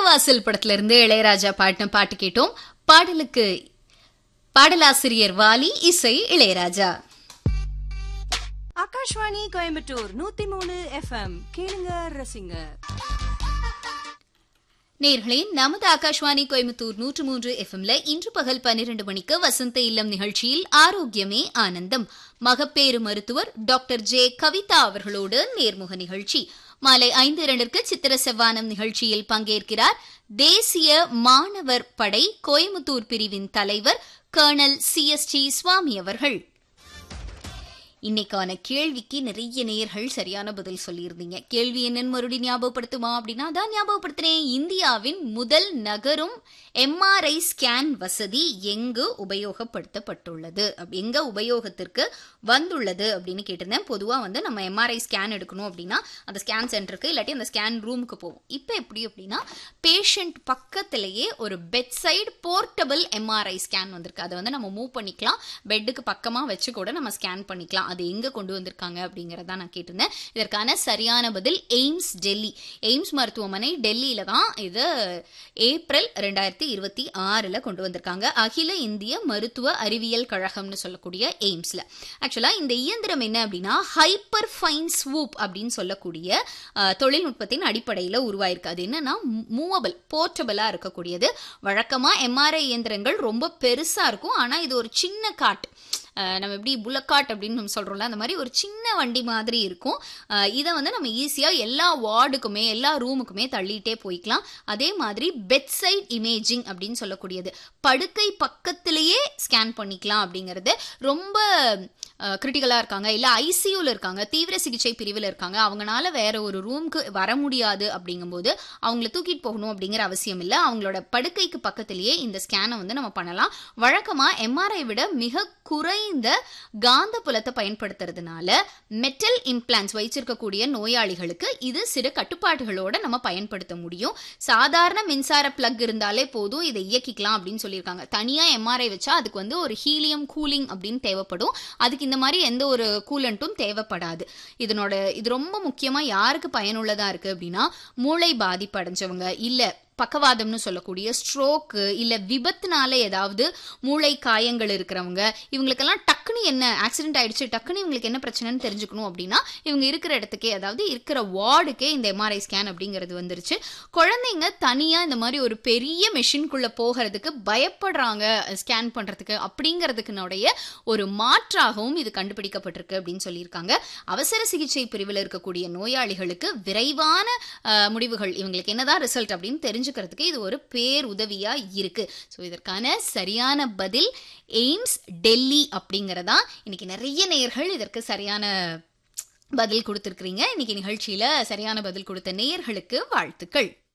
வாசல் படத்துல இருந்து இளையராஜா பாடின பாட்டு கேட்டோம் பாடலுக்கு பாடலாசிரியர் வாலி இசை இளையராஜா ஆகாஷ்வாணி கோயம்புத்தூர் நூத்தி மூணு எஃப்எம் கேளுங்க ரசிங்க நேர்களே நமது ஆகாஷ்வாணி கோயம்புத்தூர் நூற்று மூன்று எஃப்எம்ல இன்று பகல் பன்னிரண்டு மணிக்கு வசந்த இல்லம் நிகழ்ச்சியில் ஆரோக்கியமே ஆனந்தம் மகப்பேறு மருத்துவர் டாக்டர் ஜே கவிதா அவர்களோடு நேர்முக நிகழ்ச்சி மாலை ஐந்து இரண்டிற்கு சித்திர செவ்வானம் நிகழ்ச்சியில் பங்கேற்கிறார் தேசிய மாணவர் படை கோயம்புத்தூர் பிரிவின் தலைவர் colonel C S D Swami அவர்கள் இன்னைக்கான கேள்விக்கு நிறைய நேயர்கள் சரியான பதில் சொல்லியிருந்தீங்க கேள்வி என்னன்னு மறுபடியும் ஞாபகப்படுத்துமா அப்படின்னா அதான் ஞாபகப்படுத்துறேன் இந்தியாவின் முதல் நகரும் எம்ஆர்ஐ ஸ்கேன் வசதி எங்கு உபயோகப்படுத்தப்பட்டுள்ளது அப்- எங்க உபயோகத்திற்கு வந்துள்ளது அப்படின்னு கேட்டிருந்தேன் பொதுவாக வந்து நம்ம எம்ஆர்ஐ ஸ்கேன் எடுக்கணும் அப்படின்னா அந்த ஸ்கேன் சென்டருக்கு இல்லாட்டி அந்த ஸ்கேன் ரூமுக்கு போவோம் இப்போ எப்படி அப்படின்னா பேஷண்ட் பக்கத்திலேயே ஒரு bed side portable MRI scan வந்திருக்கு அதை வந்து நம்ம மூவ் பண்ணிக்கலாம் பெட்டுக்கு பக்கமாக வச்சு கூட நம்ம ஸ்கேன் பண்ணிக்கலாம் அது எங்கே கொண்டு வந்திருக்காங்க அப்படிங்கிறத நான் கேட்டிருந்தேன் இதற்கான சரியான பதில் எய்ம்ஸ் டெல்லி எய்ம்ஸ் மருத்துவமனை டெல்லியில தான் இது ஏப்ரல் ரெண்டாயிரத்தி இருபத்தி ஆறில் கொண்டு வந்திருக்காங்க அகில இந்திய மருத்துவ அறிவியல் கழகம்னு சொல்லக்கூடிய எய்ம்ஸ்ல ஆக்சுவலா இந்த இயந்திரம் என்ன அப்படின்னா ஹைப்பர் ஃபைன் ஸ்வூப் அப்படின்னு சொல்லக்கூடிய அஹ், தொழில்நுட்பத்தின் அடிப்படையில் உருவாயிருக்கு அது என்னன்னா மூவபிள் போர்ட்டபிளா இருக்கக்கூடியது வழக்கமா எம்ஆர்ஐ இயந்திரங்கள் ரொம்ப பெருசா இருக்கும் ஆனா இது ஒரு சின்ன காட் அஹ் நம்ம எப்படி புல்லக்காட் அப்படின்னு நம்ம சொல்றோம்ல அந்த மாதிரி ஒரு சின்ன வண்டி மாதிரி இருக்கும் அஹ் இதை வந்து நம்ம ஈஸியா எல்லா வார்டுக்குமே எல்லா ரூமுக்குமே தள்ளிட்டே போய்க்கலாம் அதே மாதிரி பெட் சைட் இமேஜிங் அப்படின்னு சொல்லக்கூடியது படுக்கை பக்கத்திலேயே ஸ்கேன் பண்ணிக்கலாம் அப்படிங்கிறது ரொம்ப கிரிட்டிக்கலாக இருக்காங்க இல்லை ஐசியூவில் இருக்காங்க தீவிர சிகிச்சை பிரிவில் இருக்காங்க அவங்களால வேற ஒரு ரூமுக்கு வர முடியாது அப்படிங்கும்போது அவங்கள தூக்கிட்டு போகணும் அப்படிங்கிற அவசியம் இல்லை அவங்களோட படுக்கைக்கு பக்கத்திலேயே இந்த ஸ்கேனை வந்து நம்ம பண்ணலாம் வழக்கமாக எம்ஆர்ஐ விட மிக குறைந்த காந்த புலத்தை பயன்படுத்துறதுனால மெட்டல் இம்ப்ளான்ஸ் வச்சிருக்கக்கூடிய நோயாளிகளுக்கு இது சிறு கட்டுப்பாடுகளோட நம்ம பயன்படுத்த முடியும் சாதாரண மின்சார பிளக் இருந்தாலே போதும் இதை இயக்கிக்கலாம் அப்படின்னு சொல்லியிருக்காங்க தனியா எம்ஆர்ஐ வச்சா அதுக்கு வந்து ஒரு ஹீலியம் கூலிங் அப்படின்னு தேவைப்படும் அதுக்கு இந்த மாதிரி எந்த ஒரு கூலண்ட்டும் தேவைப்படாது இதனோட இது ரொம்ப முக்கியமா யாருக்கு பயனுள்ளதா இருக்கு அப்படின்னா மூளை பாதிப்பு அடைஞ்சவங்க இல்ல பக்கவாதம்னு சொல்லக்கூடிய ஸ்ட்ரோக்கு இல்ல விபத்துனால ஏதாவது மூளை காயங்கள் இருக்கிறவங்க இவங்களுக்கெல்லாம் டக்குன்னு என்ன ஆக்சிடென்ட் ஆயிடுச்சு டக்குன்னு இவங்களுக்கு என்ன பிரச்சனைன்னு தெரிஞ்சுக்கணும் அப்படின்னா இவங்க இருக்கிற இடத்துக்கே அதாவது இருக்கிற வார்டுக்கே இந்த எம்ஆர்ஐ ஸ்கேன் அப்படிங்கிறது வந்துருச்சு குழந்தைங்க தனியா இந்த மாதிரி ஒரு பெரிய மெஷின்குள்ள போகிறதுக்கு பயப்படுறாங்க ஸ்கேன் பண்றதுக்கு அப்படிங்கிறதுக்குனுடைய ஒரு மாற்றாகவும் இது கண்டுபிடிக்கப்பட்டிருக்கு அப்படின்னு சொல்லியிருக்காங்க அவசர சிகிச்சை பிரிவில் இருக்கக்கூடிய நோயாளிகளுக்கு விரைவான அஹ், முடிவுகள் இவங்களுக்கு என்னதான் ரிசல்ட் அப்படின்னு தெரிஞ்சுக்கிறதுக்கு இது ஒரு பேர் உதவியா இருக்கு ஸோ இதற்கான சரியான பதில் எய்ம்ஸ் டெல்லி அப்படிங்கிறதா இன்னைக்கு நிறைய நேயர்கள் இதற்கு சரியான பதில் கொடுத்துருக்கிறீங்க இன்னைக்கு நிகழ்ச்சியில சரியான பதில் கொடுத்த நேயர்களுக்கு வாழ்த்துக்கள்